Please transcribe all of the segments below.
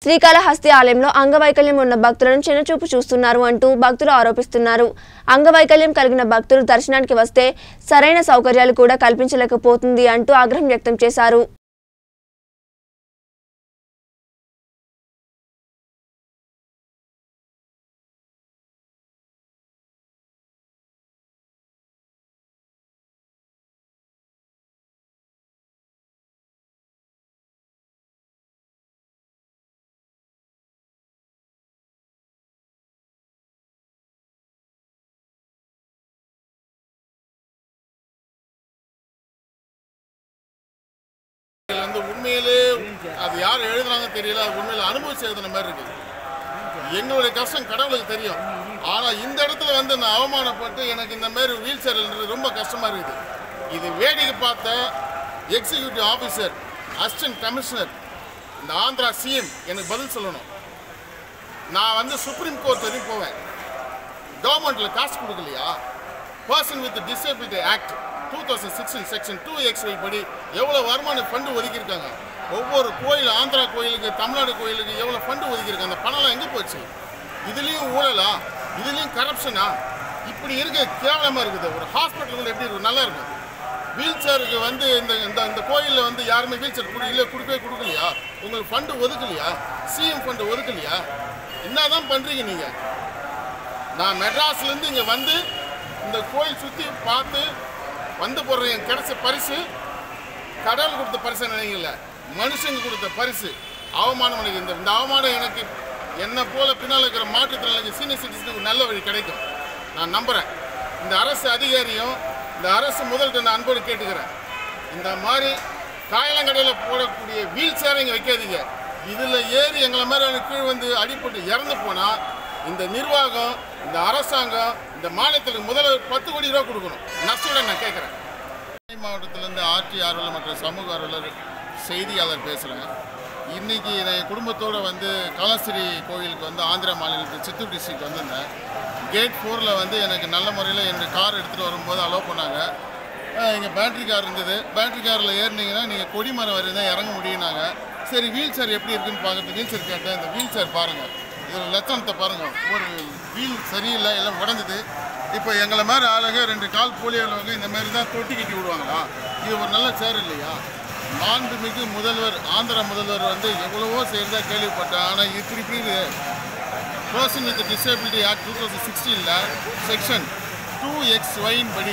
శ్రీకాళహస్తి ఆలయంలో అంగవైకల్యం ఉన్న భక్తులను చిన్నచూపు చూస్తున్నారు అంటూ భక్తులు ఆరోపిస్తున్నారు అంగవైకల్యం కలిగిన భక్తులు దర్శనానికి వస్తే సరైన సౌకర్యాలు కూడా కల్పించలేకపోతుంది అంటూ ఆగ్రహం వ్యక్తం చేశారు இதுல வந்து உண்மையிலே அது யார் எழுதுனாங்க தெரியல அது உண்மையில அனுபவிச்சு எழுதுன மாதிரி இருக்கு எங்களுடைய கஷ்டம் கடவுளுக்கு தெரியும் ஆனா இந்த இடத்துல வந்து நான் அவமானப்பட்டு எனக்கு இந்த மாதிரி வீல் சேர்ன்றது ரொம்ப கஷ்டமா இருக்குது இது வேடிக்கை பார்த்த எக்ஸிக்யூட்டிவ் ஆஃபீஸர் அசிஸ்டன்ட் கமிஷனர் இந்த ஆந்திரா சிஎம் எனக்கு பதில் சொல்லணும் நான் வந்து சுப்ரீம் கோர்ட் வரையும் போவேன் கவர்மெண்ட்ல காசு கொடுக்கலையா person with disability act two thousand sixteen section two X படி எவ்வளோ வருமான ஃபண்டு ஒதுக்கியிருக்காங்க ஒவ்வொரு கோயில் ஆந்திரா கோயிலுக்கு தமிழ்நாடு கோயிலுக்கு எவ்வளோ ஃபண்டு ஒதுக்கியிருக்காங்க அந்த பணம்லாம் எங்கே போச்சு இதுலேயும் ஊழலா இதுலேயும் கரப்ஷனா இப்படி இருக்க கேவலமாக இருக்குது ஒரு ஹாஸ்பிட்டல் எப்படி இருக்கும் நல்லா இருக்கும் வீல் சேருக்கு வந்து இந்த இந்த இந்த கோயிலில் வந்து யாருமே வீல் சேர் கொடு இல்லை கொடுக்கவே கொடுக்கலையா உங்களுக்கு ஃபண்டு ஒதுக்கலையா சிஎம் ஃபண்டு ஒதுக்கலையா என்னதான் பண்ணுறீங்க நீங்கள் நான் மெட்ராஸ்லேருந்து இங்கே வந்து இந்த கோயில் சுற்றி பார்த்து வந்து போடுற என் கிடைச்ச பரிசு கடவுள் கொடுத்த பரிசு நினைக்கல மனுஷங்க கொடுத்த பரிசு அவமானம் எனக்கு இந்த இந்த அவமானம் எனக்கு என்னை போல பின்னால் இருக்கிற மாற்றுத்திறனாளிக்கு சீனியர் சிட்டிசனுக்கு நல்ல வழி கிடைக்கும் நான் நம்புகிறேன் இந்த அரசு அதிகாரியும் இந்த அரசு முதல்கிட்ட நான் அன்போடு கேட்டுக்கிறேன் இந்த மாதிரி காயலங்கடையில் போடக்கூடிய வீல் சேரை இங்கே வைக்காதீங்க இதில் ஏறி எங்களை மாதிரி கீழ் வந்து அடிபட்டு இறந்து போனால் இந்த நிர்வாகம் இந்த அரசாங்கம் இந்த மாநிலத்துக்கு முதல்வர் பத்து கோடி ரூபா கொடுக்கணும் நஷ்டோட நான் கேட்குறேன் சென்னை மாவட்டத்திலேருந்து ஆர்டி ஆர்வலர் மற்றும் சமூக ஆர்வலர் செய்தியாளர் பேசுகிறேன் இன்னைக்கு நான் என் குடும்பத்தோடு வந்து காலாஸ்திரி கோவிலுக்கு வந்து ஆந்திரா மாநிலத்து சித்தூர் டிஸ்ட்ரிக்ட் வந்திருந்தேன் கேட் ஃபோரில் வந்து எனக்கு நல்ல முறையில் என்னுடைய கார் எடுத்துகிட்டு வரும்போது அலோவ் பண்ணாங்க இங்கே பேட்டரி கார் இருந்தது பேட்டரி காரில் ஏறினீங்கன்னா நீங்கள் கொடிமரம் வரையும் தான் இறங்க முடியும்னாங்க சரி வீல் சேர் எப்படி இருக்குன்னு பார்க்குறது வீல் சேர் கேட்டேன் இந்த வீல் சேர் பாருங்கள் இதில் லட்சணத்தை பாருங்கள் ஒரு வீல் சரியில்லை எல்லாம் உடஞ்சுது இப்போ எங்களை மாதிரி ஆளுங்க ரெண்டு கால் போலியோ உள்ளவங்க இந்த மாதிரி தான் தொட்டி கட்டி விடுவாங்களா இது ஒரு நல்ல சேர் இல்லையா மாண்புமிகு முதல்வர் ஆந்திரா முதல்வர் வந்து எவ்வளவோ செய்கிறதா கேள்விப்பட்டேன் ஆனால் இப்படி இப்படி இது person with disability act two thousand சிக்ஸ்டீனில் செக்ஷன் டூ எக்ஸ் ஒயின் படி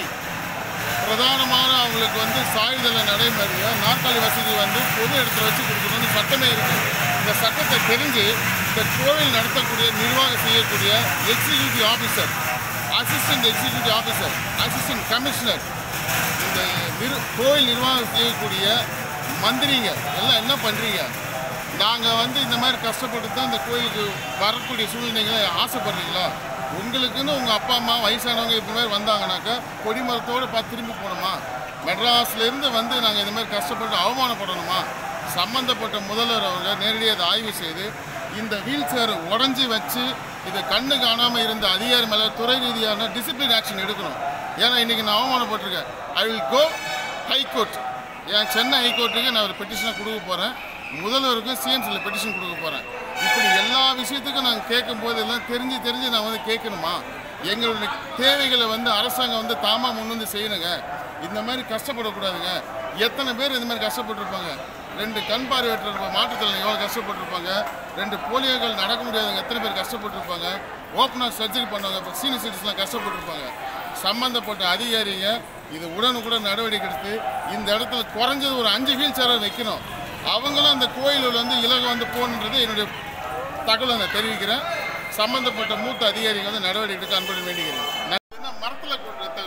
பிரதானமான அவங்களுக்கு வந்து சாயுதள நடைமுறையை நாற்காலி வசதி வந்து பொது இடத்துல வச்சு கொடுக்கணும்னு சட்டமே இருக்குது இந்த சட்டத்தை தெரிஞ்சு இந்த கோவில் நடத்தக்கூடிய நிர்வாகம் செய்யக்கூடிய executive officer assistant executive officer assistant commissioner இந்த நிர் கோவில் நிர்வாகம் செய்யக்கூடிய மந்திரிங்க எல்லாம் என்ன பண்ணுறீங்க நாங்கள் வந்து இந்த மாதிரி கஷ்டப்பட்டு தான் இந்த கோயிலுக்கு வரக்கூடிய சூழ்நிலைகளை ஆசைப்படுறீங்களா உங்களுக்குன்னு உங்கள் அப்பா அம்மா வயசானவங்க இப்போ மாதிரி வந்தாங்கனாக்கா கொடிமரத்தோடு பார்த்து திரும்பி போகணுமா மெட்ராஸ்லேருந்து வந்து நாங்கள் இந்த மாதிரி கஷ்டப்பட்டு அவமானப்படணுமா சம்மந்தப்பட்ட முதல்வர் அவங்க நேரடியாக அதை ஆய்வு செய்து இந்த வீல் சேர் உடஞ்சி வச்சு இதை கண்ணு காணாமல் இருந்த அதிகாரி மேலே துறை ரீதியான டிசிப்ளின் ஆக்ஷன் எடுக்கணும் ஏன்னா இன்றைக்கி நான் அவமானப்பட்டிருக்கேன் ஐ வில் கோ ஹைகோர்ட் என் சென்னை ஹைகோர்ட்டுக்கு நான் ஒரு பெட்டிஷனை கொடுக்க போகிறேன் முதல்வருக்கும் சிஎம்சியில் பெட்டிஷன் கொடுக்க போகிறேன் இப்படி எல்லா விஷயத்துக்கும் நாங்கள் கேட்கும்போது எல்லாம் தெரிஞ்சு தெரிஞ்சு நான் வந்து கேட்கணுமா எங்களுடைய தேவைகளை வந்து அரசாங்கம் வந்து தாமா முன் வந்து செய்யணுங்க இந்த மாதிரி கஷ்டப்படக்கூடாதுங்க எத்தனை பேர் இந்த மாதிரி கஷ்டப்பட்டிருப்பாங்க ரெண்டு கண் பார்வையற்ற மாற்றுத்திறன் எவ்வளோ கஷ்டப்பட்டிருப்பாங்க ரெண்டு போலியோக்கள் நடக்க முடியாதவங்க எத்தனை பேர் கஷ்டப்பட்டிருப்பாங்க ஓப்பனர் சர்ஜரி பண்ணவங்க இப்போ சீனியர் சிட்டிஸ்லாம் கஷ்டப்பட்டிருப்பாங்க சம்மந்தப்பட்ட அதிகாரிங்க இது உடனுக்குடன் நடவடிக்கை எடுத்து இந்த இடத்துல குறைஞ்சது ஒரு அஞ்சு வீல் சேரை வைக்கணும் அவங்களும் அந்த கோயிலில் வந்து இலகு வந்து போகணுன்றது என்னுடைய தகவலை நான் தெரிவிக்கிறேன் சம்மந்தப்பட்ட மூத்த அதிகாரிகள் வந்து நடவடிக்கை எடுக்க அன்புடன் வேண்டிக்கிறேன் நான் என்ன மரத்தில்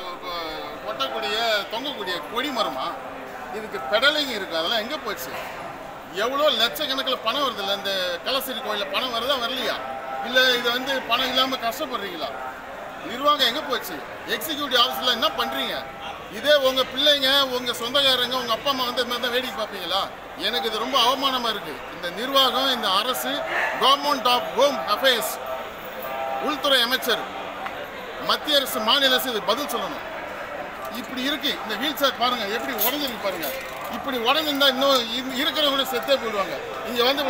கொட்டக்கூடிய தொங்கக்கூடிய கொடி மரமா இதுக்கு பெடலிங் இருக்குது அதெல்லாம் எங்கே போச்சு எவ்வளோ லட்சக்கணக்கில் பணம் வருது இல்லை இந்த கலசரி கோயிலில் பணம் வருதா வரலையா இல்லை இது வந்து பணம் இல்லாமல் கஷ்டப்படுறீங்களா நிர்வாகம் எங்கே போச்சு எக்ஸிக்யூட்டிவ் ஆஃபீஸில் என்ன பண்ணுறீங்க இதே உங்கள் பிள்ளைங்க உங்கள் சொந்தக்காரங்க உங்கள் அப்பா அம்மா வந்து இந்த மாதிரி தான் வேடிக்கை பார்ப்பீங்களா எனக்கு இது ரொம்ப அவமானமாக இருக்குது இந்த நிர்வாகம் இந்த அரசு கவர்மெண்ட் ஆஃப் ஹோம் அஃபேர்ஸ் உள்துறை அமைச்சர் மத்திய அரசு மாநில அரசு இது பதில் சொல்லணும் இப்படி இருக்கு இந்த வீல் சேர் பாருங்க எப்படி உடஞ்சிருக்கு பாருங்க இப்படி உடஞ்சிருந்தா இன்னும் இருக்கிறவங்க கூட செத்தே போயிடுவாங்க இங்க வந்து